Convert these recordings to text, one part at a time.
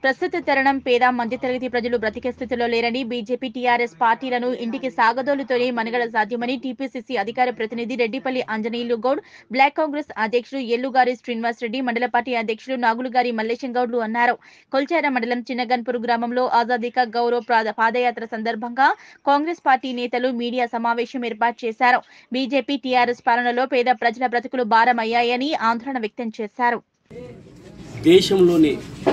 ప్రస్తుత తరుణం పేద మధ్యతరగతి ప్రజలు బ్రతికే స్థితిలో లేరని బీజేపీ టీఆర్ఎస్ పార్టీలను ఇంటికి సాగదోలుతోనే మనుగడ సాధ్యమని టీపీసీసీ అధికార ప్రతినిధి రెడ్డిపల్లి ఆంజనేయులు గౌడ్ బ్లాక్ కాంగ్రెస్ అధ్యక్షుడు ఎల్లుగారి శ్రీనివాస్ రెడ్డి మండల పార్టీ అధ్యక్షుడు నాగులుగారి మల్లేశం గౌడ్లు అన్నారు కొల్చార మండలం చిన్నగన్పూర్ గ్రామంలో ఆజాదీ కా గౌరవ్ ప్రాద- పాదయాత్ర సందర్భంగా కాంగ్రెస్ పార్టీ నేతలు మీడియా సమావేశం ఏర్పాటు చేశారు బీజేపీ టీఆర్ఎస్ పాలనలో పేద ప్రజల బ్రతుకులు భారమయ్యాయని ఆందోళన వ్యక్తం చేశారు దేశంలోని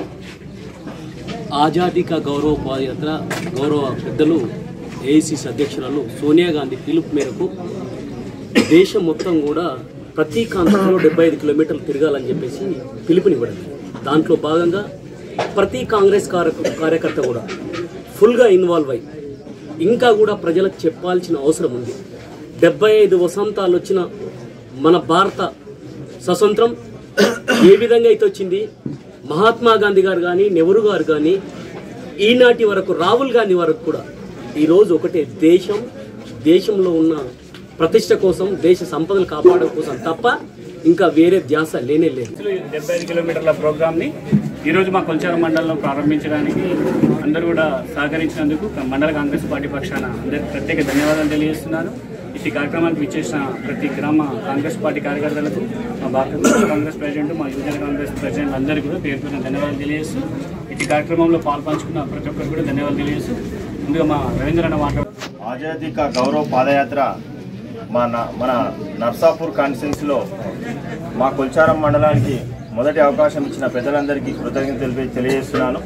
ఆజాదీ కా గౌరవ పాదయాత్ర గౌరవ పెద్దలు ఏఐసిసి అధ్యక్షురాలు సోనియా గాంధీ పిలుపు మేరకు దేశం మొత్తం కూడా ప్రతి కాన్స్టిట్యూలో డెబ్బై ఐదు కిలోమీటర్లు తిరగాలని చెప్పేసి పిలుపునివ్వడం దాంట్లో భాగంగా ప్రతి కాంగ్రెస్ కార్య కార్యకర్త కూడా ఫుల్గా ఇన్వాల్వ్ అయ్యి ఇంకా కూడా ప్రజలకు చెప్పాల్సిన అవసరం ఉంది డెబ్బై ఐదు వసంతాలు వచ్చిన మన భారత స్వతంత్రం ఏ విధంగా అయితే వచ్చింది మహాత్మా గాంధీ గారు కానీ నెహ్రూ గారు కానీ ఈనాటి వరకు రాహుల్ గాంధీ వరకు కూడా ఈరోజు ఒకటే దేశం దేశంలో ఉన్న ప్రతిష్ట కోసం దేశ సంపదలు కాపాడడం కోసం తప్ప ఇంకా వేరే ధ్యాస లేనే లేదు డెబ్బై ఐదు కిలోమీటర్ల ప్రోగ్రామ్ని ఈరోజు మా కొల్చార మండలంలో ప్రారంభించడానికి అందరూ కూడా సహకరించినందుకు మండల కాంగ్రెస్ పార్టీ పక్షాన అందరికీ ప్రత్యేక ధన్యవాదాలు తెలియజేస్తున్నాను ఈ కార్యక్రమానికి విచ్చేసిన ప్రతి గ్రామ కాంగ్రెస్ పార్టీ కార్యకర్తలకు మా భారత ప్రదేశ్ కాంగ్రెస్ ప్రెసిడెంట్ మా యువజన కాంగ్రెస్ ప్రెసిడెంట్ అందరికీ కూడా పేరు పేరున ధన్యవాదాలు తెలియజేస్తూ ఈ కార్యక్రమంలో పాల్పంచుకున్న ప్రతి ఒక్కరికి కూడా ధన్యవాదాలు తెలియజేస్తూ ముందుగా మా రవీంద్ర అన్న మాట్లాడు ఆజాదీ కా గౌరవ్ పాదయాత్ర మా న- మన నర్సాపూర్ కాన్స్టిట్యున్సీలో మా కొల్చారం మండలానికి మొదటి అవకాశం ఇచ్చిన పెద్దలందరికీ కృతజ్ఞతలు తెలిపి తెలియజేస్తున్నాను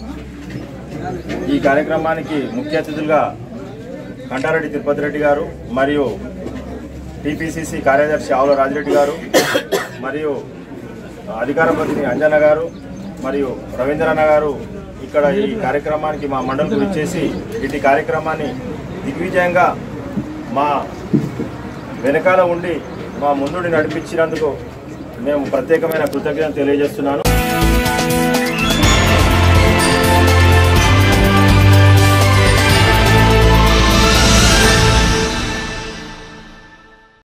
ఈ కార్యక్రమానికి ముఖ్య అతిథులుగా కంటారెడ్డి తిరుపతి రెడ్డి గారు మరియు టీపీసీసీ కార్యదర్శి ఆవుల రాజిరెడ్డి గారు మరియు అధికార ప్రతినిధి అంజన గారు మరియు రవీంద్రన్న గారు ఇక్కడ ఈ కార్యక్రమానికి మా మండలికి వచ్చేసి ఇటు కార్యక్రమాన్ని దిగ్విజయంగా మా వెనకాల ఉండి మా ముందుని నడిపించినందుకు మేము ప్రత్యేకమైన కృతజ్ఞత తెలియజేస్తున్నాను